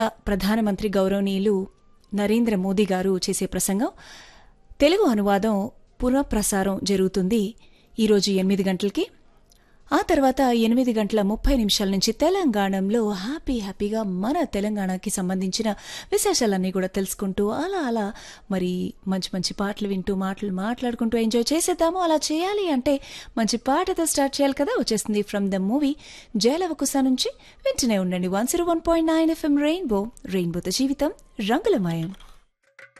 ప్రధానమంత్రి గౌరవనీయులు నరేంద్ర మోదీ గారు చేసే ప్రసంగం తెలుగు అనువాదం పునఃప్రసారం జరుగుతుంది ఈరోజు ఎనిమిది గంటలకి ఆ తర్వాత ఎనిమిది గంటల ముప్పై నిమిషాల నుంచి తెలంగాణలో హ్యాపీ హ్యాపీగా మన తెలంగాణకి సంబంధించిన విశేషాలన్నీ కూడా తెలుసుకుంటూ అలా అలా మరి మంచి మంచి పాటలు వింటూ మాటలు మాట్లాడుకుంటూ ఎంజాయ్ చేసేద్దాము అలా చేయాలి అంటే మంచి పాటతో స్టార్ట్ చేయాలి కదా వచ్చేస్తుంది ఫ్రమ్ ద మూవీ జయలవకుశ నుంచి వింటూనే ఉండండి one zero one point nine FM rainbow రెయిన్బోతో జీవితం రంగులమయం